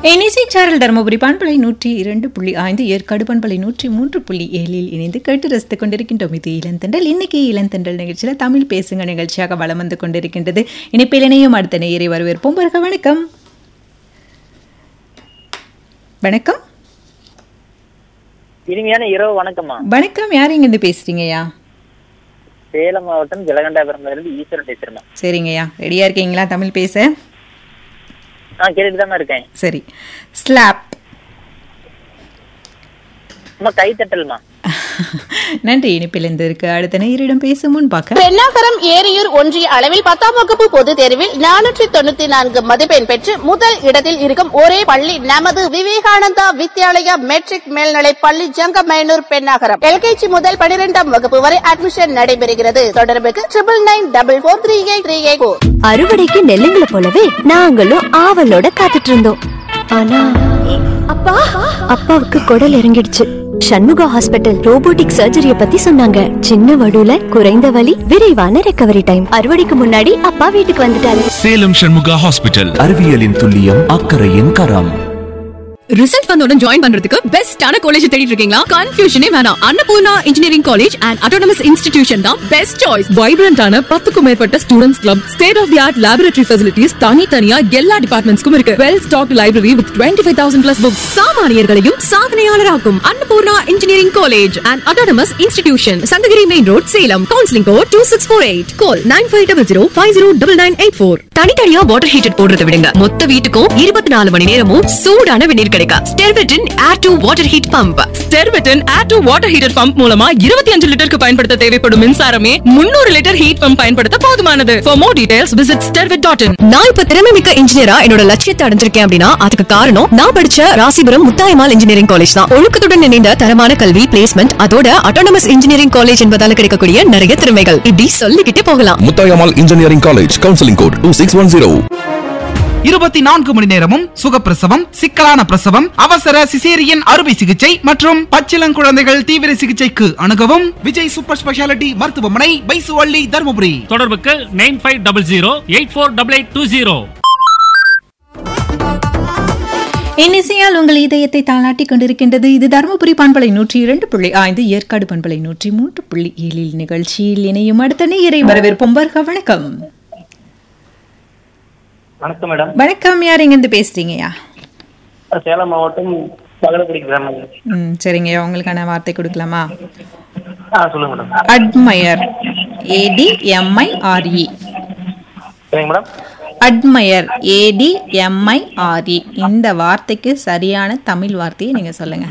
NEC சாரல் தருமபுரி பண்பலை நூற்றி இரண்டு புள்ளி ஐந்து ஏற்காடு பண்பலை நூற்றி மூன்று புள்ளி ஏழில் இணைந்து கேட்டு ரசித்துக் கொண்டிருக்கின்றோம் இது இளந்தண்டல் இன்னைக்கு இளந்தண்டல் நிகழ்ச்சியில் தமிழ் பேசுங்க நிகழ்ச்சியாக வலம் வந்து கொண்டிருக்கின்றது இனிப்பில் இணையும் அடுத்த நேயரை வரவேற்போம் வருக வணக்கம் வணக்கம் இனிமையான இரவு வணக்கம்மா வணக்கம் யார் இங்கிருந்து பேசுறீங்கய்யா சேலம் மாவட்டம் ஜலகண்டாபுரம்ல இருந்து ஈஸ்வரன் பேசுறேன் சரிங்கய்யா ரெடியா இருக்கீங்களா தமிழ் பேச நான் கேட்டுட்டு தான் இருக்கேன் சரி ஸ்லாப் அம்மா கைத்தட்டல்மா நன்றி இனிப்பில் இருந்து இருக்கு அடுத்த நேயரிடம் பேசும் முன் பார்க்க பெண்ணாகரம் ஏரியூர் ஒன்றிய அளவில் பத்தாம் வகுப்பு பொதுத் தேர்வில் நானூற்றி தொண்ணூத்தி நான்கு மதிப்பெண் பெற்று முதல் இடத்தில் இருக்கும் ஒரே பள்ளி நமது விவேகானந்தா வித்யாலயா மெட்ரிக் மேல்நிலை பள்ளி ஜங்கமேனூர் பெண்ணாகரம் எல்கேஜி முதல் பனிரெண்டாம் வகுப்பு வரை அட்மிஷன் நடைபெறுகிறது தொடர்புக்கு triple nine double four three eight three eight four அறுவடைக்கு நெல்லுங்களை போலவே நாங்களும் ஆவலோட காத்துட்டு இருந்தோம் ஆனா அப்பா அப்பாவுக்கு குடல் இறங்கிடுச்சு சண்முகா ஹாஸ்பிட்டல் ரோபோட்டிக் சர்ஜரிய பத்தி சொன்னாங்க சின்ன வடுல குறைந்த வலி விரைவான ரெக்கவரி டைம் அறுவடைக்கு முன்னாடி அப்பா வீட்டுக்கு வந்துட்டாரு சேலம் சண்முகா ஹாஸ்பிட்டல் அறிவியலின் துல்லியம் அக்கறையின் கரம் ரிசல்ட் வந்தவுடன் ஜாயின் பண்றதுக்கு பெஸ்டான காலேஜ் தேடிட்டு இருக்கீங்களா கன்ஃபியூஷனே வேணாம் Annapoorna engineering college and autonomous institution தான் பெஸ்ட் சாய்ஸ் வைப்ரண்டான பத்துக்கும் மேற்பட்ட students club state of the art laboratory facilities தனித்தனியா எல்லா டிபார்ட்மெண்ட்ஸ்க்கும் இருக்கு well stock library with twenty five thousand plus books சாமானியர்களையும் சாதனையாளராக்கும் Annapoorna engineering college and autonomous institution Sankagiri main road Salem counselling code two six four eight call nine five double zero five zero double nine eight four தனித்தனியா water heater போடுறத விடுங்க மொத்த வீட்டுக்கும் இருபத்தி நாலு மணி நேரமும் சூடான வெந்நீர் கிடைக்கும் ஸ்டெர்வெட்டின் air to water heat pump ஸ்டெர்வெட்டின் air to water heater pump மூலமா இருபத்தி அஞ்சு லிட்டருக்கு பயன்படுத்த தேவைப்படும் மின்சாரமே முன்னூறு லிட்டர் ஹீட் பம்ப் பயன்படுத்த போதுமானது for more details visit Sterwet dot in நான் இப்ப திறமை மிக்க இன்ஜினியரா என்னோட லட்சியத்தை அடைஞ்சிருக்கேன் அப்படின்னா அதுக்கு காரணம் நான் படிச்ச ராசிபுரம் முத்தாயமால் இன்ஜினியரிங் காலேஜ் தான் ஒழுக்கத்துடன் இணைந்த தரமான கல்வி பிளேஸ்மெண்ட் அதோட அட்டானமஸ் இன்ஜினியரிங் காலேஜ் என்பதால கிடைக்கக்கூடிய நிறைய திறமைகள் இப்படி சொல்லிக்கிட்டே போகலாம் Muthayammal engineering college counselling code two six one zero இருபத்தி நான்கு மணி நேரமும் சுகப்பிரசவம் சிக்கலான பிரசவம் அவசர சிசேரியன் அறுவை சிகிச்சை மற்றும் பச்சிளங்குழந்தைகள் தீவிர சிகிச்சைக்கு அணுகவும் விஜய் சூப்பர் ஸ்பெஷாலிட்டி மருத்துவமனை பைசுவள்ளி தருமபுரி தொடர்புக்கு nine five double zero eight four double eight two zero இன்னிசையால் உங்கள் இதயத்தை தாளாட்டிக் கொண்டிருக்கின்றது இது தருமபுரி பண்பலை நூற்றி இரண்டு புள்ளி ஐந்து ஏற்காடு பண்பலை நூற்றி மூன்று புள்ளி ஏழில் நிகழ்ச்சியில் இணையும் அடுத்த நேயரை வரவேற்போம் வருக வணக்கம் வணக்கம் மேடம் வணக்கம் யார் இங்கிருந்து பேசுறீங்கய்யா சேலம் மாவட்டம் பகலக்குடி கிராமம் ம் சரிங்கய்யா உங்களுக்கான வார்த்தை கொடுக்கலாமா ஆ சொல்லுங்க மேடம் அட்மயர் ஏடி எம்ஐஆர்இ சரிங்க மேடம் அட்மயர் ஏடி எம்ஐஆர்இ இந்த வார்த்தைக்கு சரியான தமிழ் வார்த்தையை நீங்க சொல்லுங்க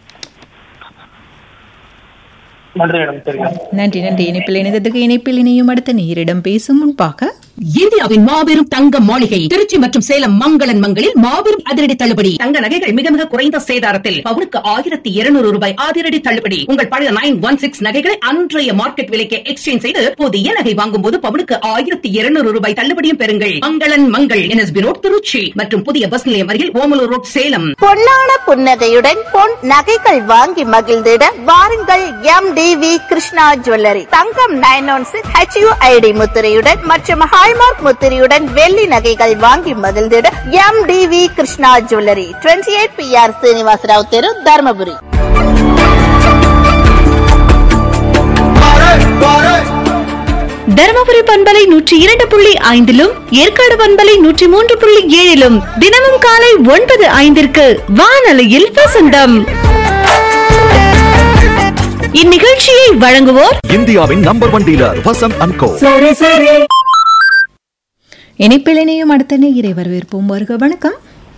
நன்றி மேடம் சரிங்க நன்றி நன்றி இணைப்பில் இணைந்ததுக்கு இணைப்பில் இணையும் அடுத்த நேரிடம் பேசும் முன்பாக இந்தியாவின் மாபெரும் தங்க மாளிகை திருச்சி மற்றும் சேலம் மங்களன் மங்களில் மாபெரும் அதிரடி தள்ளுபடி தங்க நகைகள் மிக மிக குறைந்த சேதாரத்தில் பவுனுக்கு ஆயிரத்தி இருநூறு ரூபாய் அதிரடி தள்ளுபடி உங்கள் பழைய நைன் ஒன் சிக்ஸ் நகைகளை அன்றைய மார்க்கெட் விலைக்கு எக்ஸ்சேஞ்ச் செய்து புதிய நகை வாங்கும் போது பவுனுக்கு ஆயிரத்தி இருநூறு ரூபாய் தள்ளுபடியும் பெறுங்கள் மங்களன் மங்கள் என்எஸ்பி ரோட் திருச்சி மற்றும் புதிய பஸ் நிலையம் அருகில் ஓமலூர் ரோட் சேலம் பொன்னான புன்னகையுடன் பொன் நகைகள் வாங்கி மகிழ்ந்திட வாருங்கள் M T V Krishna jewellery தங்கம் நைன் ஒன் சிக்ஸ் ஹெச்யூஐடி முத்திரையுடன் மற்றும் ஹால்மார்க் முத்திரையுடன் வெள்ளி நகைகள் வாங்கி மகிழ்ந்திட M T V Krishna jewellery twenty eight B R Srinivasarao தெரு தர்மபுரி தருமபுரி பண்பலை நூற்றி இரண்டு புள்ளி ஐந்திலும் ஏற்காடு பண்பலை நூற்றி மூன்று புள்ளி ஏழிலும் தினமும் காலை ஒன்பது ஐந்திற்கு வானொலியில் வசந்தம் இந்நிகழ்ச்சியை வழங்குவோர் இந்தியாவின் number one dealer Vasanth and co இணைப்பில் இணையும் அடுத்த நேயரை வரவேற்போம் வருக வணக்கம்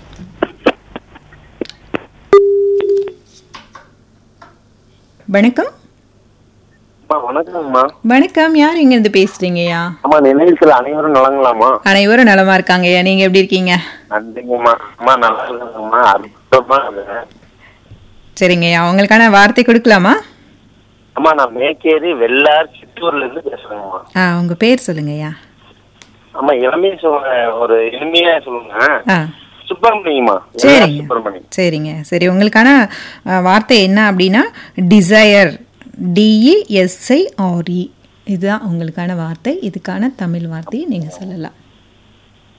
வணக்கம் வணக்கம்மா வணக்கம் யார் இங்க இருந்து பேசுறீங்கய்யா அம்மா நினைவுகள் அனைவரும் நலங்களாமா அனைவரும் நலமா இருக்காங்கய்யா நீங்க எப்படி இருக்கீங்க நன்றிங்கம்மா அம்மா நல்லா இருக்குங்கம்மா அற்புதமா இருக்கு. சரிங்கய்யா உங்களுக்கான வார்த்தை கொடுக்கலாமா அம்மா நான் மேக்கேரி வெள்ளார் சித்தூர்ல இருந்து பேசுறேங்கம்மா ஆ உங்க பேர் சொல்லுங்கய்யா அம்மா இளமையை சொல்லுங்க ஒரு எளிமையா சொல்லுங்க ஆ சுப்பிரமணியம்மா வெள்ளார் சரிங்க சுப்பிரமணியம் சரிங்க சரி உங்களுக்கான அஹ், வார்த்தை என்ன அப்படின்னா டிசையர் டிஇஎஸ்ஐஆர்இ இதுதான் உங்களுக்கான வார்த்தை இதுக்கான தமிழ் வார்த்தையை நீங்க சொல்லலாம்